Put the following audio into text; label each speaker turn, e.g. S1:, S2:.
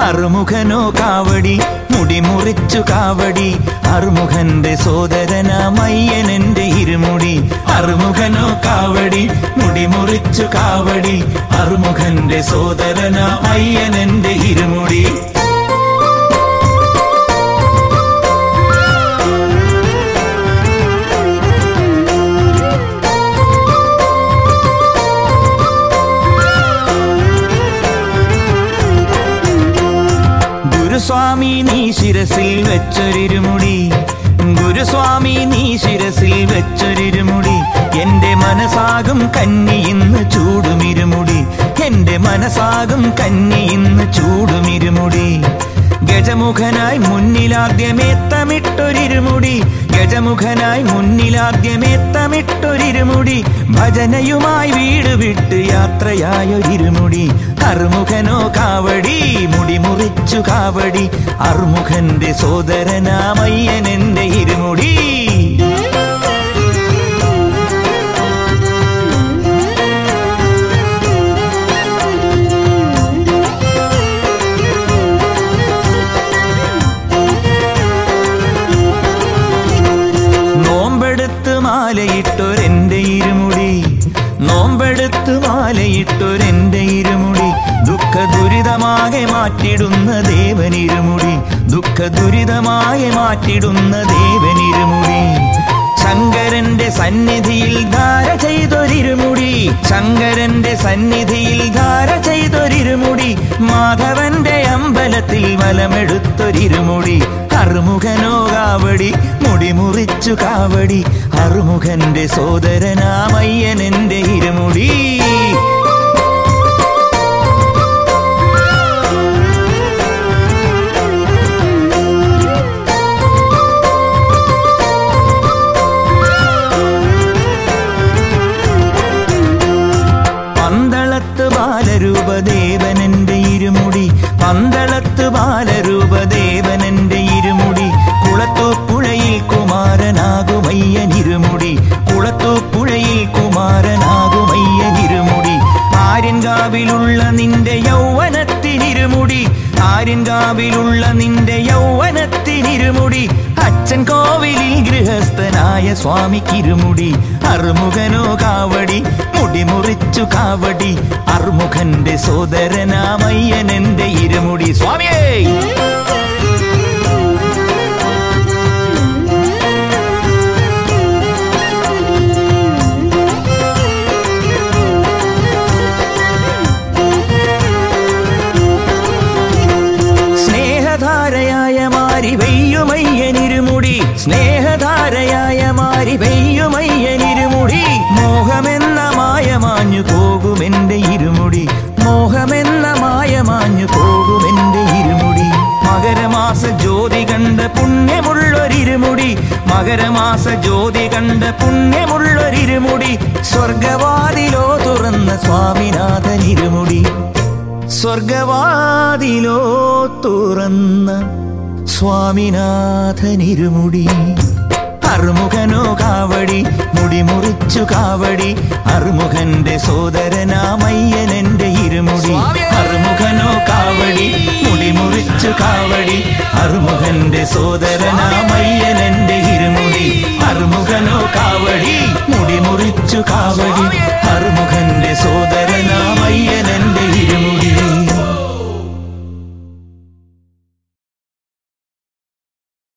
S1: അറുമുഖനോ കാവടി മുടി മുറിച്ചു കാവടി അറുമുഖന്റെ സോദരനാമയ്യനെന്റെ ഇരുമുടി അറുമുഖനോ കാവടി മുടി മുറിച്ചു കാവടി അറുമുഖന്റെ സോദരനാമയ്യനെന്റെ ഇരുമുടി ഗുരുസ്വാമി നീ ശിരസിൽ വെച്ചൊരിരുമുടി ഗുരുസ്വാമി നീ ശിരസിൽ വെച്ചൊരിരുമുടി എന്റെ മനസ്സാകും കന്നി ഇന്ന് ചൂടുമിരുമുടി എന്റെ മനസ്സാകും കന്നി ഇന്ന് ചൂടുമിരുമുടി ഗജമുഖനായി മുന്നിലാദ്യമേത്തമിട്ടൊരിരുമുടി ഗജമുഖനായി മുന്നിലാദ്യമേത്തമിട്ടൊരിരുമുടി ഭജനയുമായി വീട് വിട്ട് യാത്രയായൊരിരുമുടി അറുമുഖനോ കാവടി മുടി മുറിച്ചു കാവടി അറുമുഖന്റെ സോദരനാമയ്യനെന്റെ ഇരുമുടി നോമ്പെടുത്ത് മാലയിട്ടൊരെന്റെ ഇരുമുടി നോമ്പെടുത്ത് മാലയിട്ടൊരെന്റെ ഇരുമുടി ദുഃഖ ദുരിതമാകെ മാറ്റിടുന്ന ദേവനിരുമുടി ദുഃഖ ദുരിതമാകെ മാറ്റിടുന്ന ദേവനിരുമുടി ശങ്കരന്റെ സന്നിധിയിൽ ധാര ചെയ്തൊരിരുമുടി ശങ്കരന്റെ സന്നിധിയിൽ ധാര ചെയ്തൊരിരുമുടി മാധവന്റെ അമ്പലത്തിൽ വലമെടുത്തൊരിരുമുടി അറുമുഖനോ കാവടി മുടി മുറിച്ചു കാവടി അറുമുഖന്റെ സോദരനാമയ്യനെന്റെ ഇരുമുടി പന്തളത്ത് ബാലരൂപദേവനന്റെ ഇരുമുടി പന്തളത്ത് ബാലരൂപദേവനന്റെ ഇരുമുടി കുളത്തൂപ്പുഴയിൽ കുമാരനാകുമയ്യനിരുമുടി കുളത്തൂപ്പുഴയിൽ കുമാരനാകുമയ്യനിരുമുടി ആര്യൻകാവിലുള്ള നിന്റെ യൗവനത്തിനിരുമുടി ആര്യൻകാവിലുള്ള നിന്റെ യൗവനത്തിനിരുമുടി അച്ഛൻ കോവിലിൽ ഗൃഹസ്ഥനായ സ്വാമിക്കിരുമുടി അറുമുഖനോ കാവടി മുടി മുറിച്ചു കാവടി അറുമുഖന്റെ സോദരനാമയ്യനെന്റെ ഇരുമുടി സ്വാമിയേ സ്നേഹധാരയായ മാരി വെയ്യുമയ്യനിരുമുടി സ്നേഹധാരയായ മാരി വെയ്യുമയ്യനിരുമുടി മോഹമെന്ന മായ മാഞ്ഞു പോകുമെന്റെ ഇരുമുടി മോഹമെന്ന മായ മാഞ്ഞു പോകുമെന്റെ ഇരുമുടി മകരമാസ ജ്യോതി കണ്ട പുണ്യമുള്ളൊരിരുമുടി മകരമാസ ജ്യോതി കണ്ട പുണ്യമുള്ളൊരിരുമുടി സ്വർഗവാതിലോ തുറന്ന സ്വാമിനാഥൻ ഇരുമുടി സ്വർഗവാതിലോ തുറന്ന സ്വാമിനാഥനിരുമുടി അറുമുഖനോ കാവടി മുടി മുറിച്ചു കാവടി അറുമുഖന്റെ സോദരനാമയ്യനെന്റെ ഇരുമുടി അറുമുഖനോ കാവടി മുടി മുറിച്ചു കാവടി അറുമുഖന്റെ സോദരനാമയ്യനെന്റെ ഇരുമുടി അറുമുഖനോ കാവടി മുടി മുറിച്ചു കാവടി